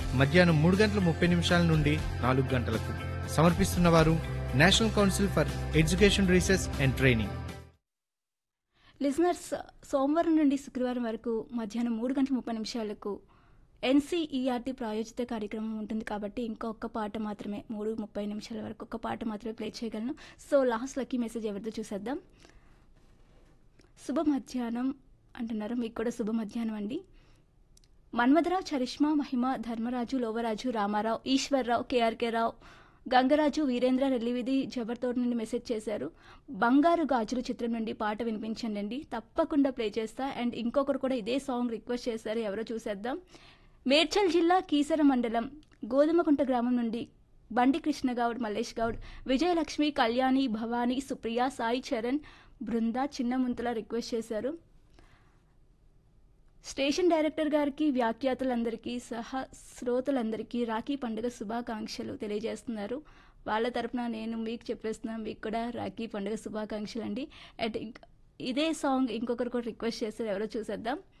మధ్యాహ్నం మూడు గంటల ముప్పై నిమిషాల నుండి నాలుగు గంటలకు సమర్పిస్తున్నవారు national council for education research and training listeners సోమవారం నుండి శుక్రవారం వరకు మధ్యాహ్నం మూడు గంటల ముప్పై నిమిషాలకు ఎన్సీఈఆర్టీ ప్రాయోజిత కార్యక్రమం ఉంటుంది కాబట్టి ఇంకొక పాట మాత్రమే మూడు ముప్పై నిమిషాల వరకు ఒక పాట మాత్రమే ప్లే చేయగలను సో లాస్ట్ లక్కీ మెసేజ్ ఎవరితో చూసేద్దాం శుభ మధ్యాహ్నం అంటున్నారు మీకు కూడా శుభ మధ్యాహ్నం అండి మన్మధరావు చరిష్మా మహిమ ధర్మరాజు లోవరాజు రామారావు ఈశ్వర్రావు కేఆర్కే రావు గంగరాజు వీరేంద్ర రెల్లివిధి జబర్తోటి నుండి మెసేజ్ చేశారు బంగారు గాజులు చిత్రం నుండి పాట వినిపించండి తప్పకుండా ప్లే చేస్తా అండ్ ఇంకొకరు కూడా ఇదే సాంగ్ రిక్వెస్ట్ చేశారు ఎవరో చూసేద్దాం మేడ్చల్ జిల్లా కీసర మండలం గోధుమకుంట గ్రామం నుండి బండి కృష్ణగౌడ్ మల్లేష్ గౌడ్ విజయలక్ష్మి కళ్యాణి భవానీ సుప్రియ సాయి చరణ్ బృంద చిన్నముంతల రిక్వెస్ట్ చేశారు స్టేషన్ డైరెక్టర్ గారికి వ్యాఖ్యాతులందరికీ సహా శ్రోతలందరికీ రాఖీ పండుగ శుభాకాంక్షలు తెలియజేస్తున్నారు వాళ్ళ తరపున నేను మీకు చెప్పేస్తున్నాను మీకు కూడా రాఖీ పండుగ శుభాకాంక్షలు అండి అండ్ ఇంక- ఇదే సాంగ్ ఇంకొకరు కూడా రిక్వెస్ట్ చేస్తారు ఎవరో చూసేద్దాం